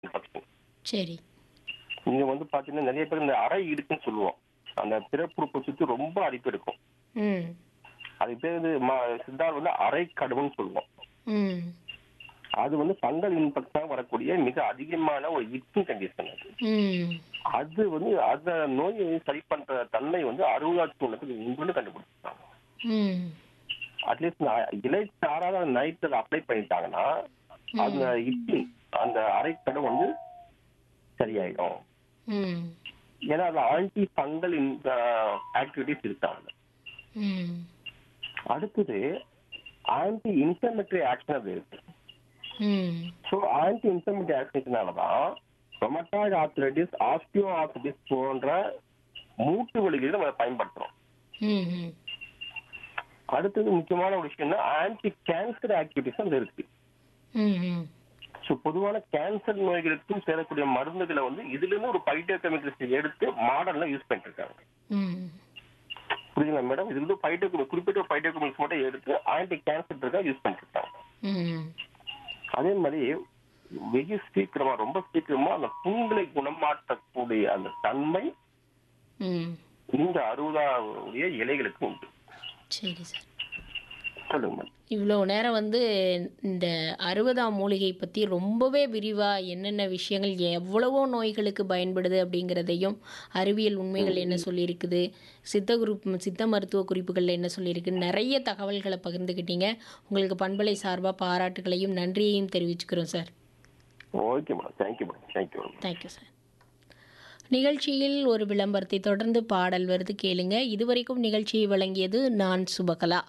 infection சரி இங்க வந்து பாத்தீங்கன்னா நிறைய பேர் இந்த அறை இருக்குன்னு சொல்லுவோம் அந்த பிறப்புறுப்பை சுத்தி ரொம்ப அரிப்பு இருக்கும் ம் அதுக்கு பேர் வந்து ம- சித்தார் வந்து அரை கடுவுன்னு சொல்லுவோம் ம் அது வந்து ஃபங்கல் இன்ஃபெக்ஷன் வரக்கூடிய மிக அதிகமான ஒரு இட்சிங் கண்டிஷன் அது ம் அது வந்து அந்த நோயை சரி பண்ற தன்மை வந்து அறுபதாயிரத்தி ஒண்ணுக்கு முன்பு கண்டுபிடிச்சிருக்காங்க ம் அட்லீஸ்ட் இலை சாராத நைட்ல அப்ளை பண்ணிட்டாங்கன்னா அந்த இட்லி அந்த அரைக்கடை வந்து சரியாயிடும் ம் ஏன்னா அது ஆன்டி ஃபங்கல் ஆக்டிவிட்டிஸ் இருக்காங்க ம் அடுத்தது ஆன்டி இன்ஃபர்மேட்டரி ஆக்ஷன் அது இருக்கு ம் ஸோ ஆன்டி இன்ஃபர்மேட்டரி ஆக்ஷனால தான் ரொமட்டாய்டு ஆர்த்ரைட்டிஸ் ஆஸ்டியோ ஆர்த்ரைட்டிஸ் போன்ற மூட்டு வலிகளை நம்ம பயன்படுத்துறோம் ம் ம் அடுத்தது முக்கியமான ஒரு விஷயம்னா ஆன்டி கேன்சர் ஆக்டிவிட்டிஸ் அது இருக்கு ம் ம் ஸோ பொதுவான கேன்சர் நோய்களுக்கும் சேரக்கூடிய மருந்துகளை வந்து இதுல இருந்து ஒரு பைட்டோ கெமிக்கல்ஸ் எடுத்து மாடல்ல யூஸ் பண்ணிட்டு இருக்காங்க ம் புரியுதுங்களா மேடம் இது வந்து பைட்டோ குறிப்பிட்ட பைட்டோ கெமிக்கல்ஸ் மட்டும் எடுத்து ஆன்டி கேன்சர் ட்ரக்கா யூஸ் பண்ணிட்டு இருக்காங்க ம் அதே மாதிரி வெகு சீக்கிரமா ரொம்ப சீக்கிரமா அந்த புண்களை குணமாற்றக்கூடிய அந்த தன்மை ம் இந்த அறுபதாவுடைய இலைகளுக்கு உண்டு சரி சார் சொல்லுங்க மேடம் இவ்வளோ நேரம் வந்து இந்த அறுபதாம் மூலிகை பற்றி ரொம்பவே விரிவாக என்னென்ன விஷயங்கள் எவ்வளவோ நோய்களுக்கு பயன்படுது அப்படிங்கிறதையும் அறிவியல் உண்மைகள் என்ன சொல்லியிருக்குது சித்த குரூப் சித்த மருத்துவ குறிப்புகளில் என்ன சொல்லியிருக்கு நிறைய தகவல்களை பகிர்ந்துக்கிட்டீங்க உங்களுக்கு பண்பலை சார்பாக பாராட்டுகளையும் நன்றியையும் தெரிவிச்சுக்கிறோம் sir okay madam thank you madam thank you madam thank you sir நிகழ்ச்சியில் ஒரு விளம்பரத்தை தொடர்ந்து பாடல் வருது கேளுங்க இதுவரைக்கும் நிகழ்ச்சியை வழங்கியது நான் சுபகலா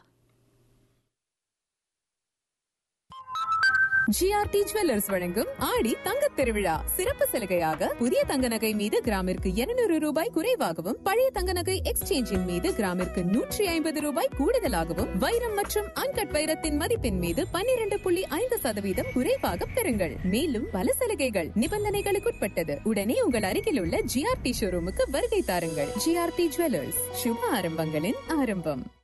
ஜிஆர்டி ஜுவல்லர்ஸ் வழங்கும் ஆடி தங்கத் திருவிழா சிறப்பு சலுகையாக புதிய தங்க நகை மீது கிராமிற்கு 200 ரூபாய் குறைவாகவும் பழைய தங்க நகை எக்ஸ்சேஞ்சின் மீது கிராமிற்கு நூற்றி ஐம்பது ரூபாய் கூடுதலாகவும் வைரம் மற்றும் அன்கட் வைரத்தின் மதிப்பின் மீது 12.5% புள்ளி ஐந்து சதவீதம் குறைவாக பெறுங்கள் மேலும் பல சலுகைகள் நிபந்தனைகளுக்குட்பட்டது உடனே உங்கள் அருகில் உள்ள ஜிஆர்டி ஷோரூமுக்கு வருகை தாருங்கள் ஜிஆர்டி ஜுவல்லர்ஸ் சுப ஆரம்பங்களின் ஆரம்பம்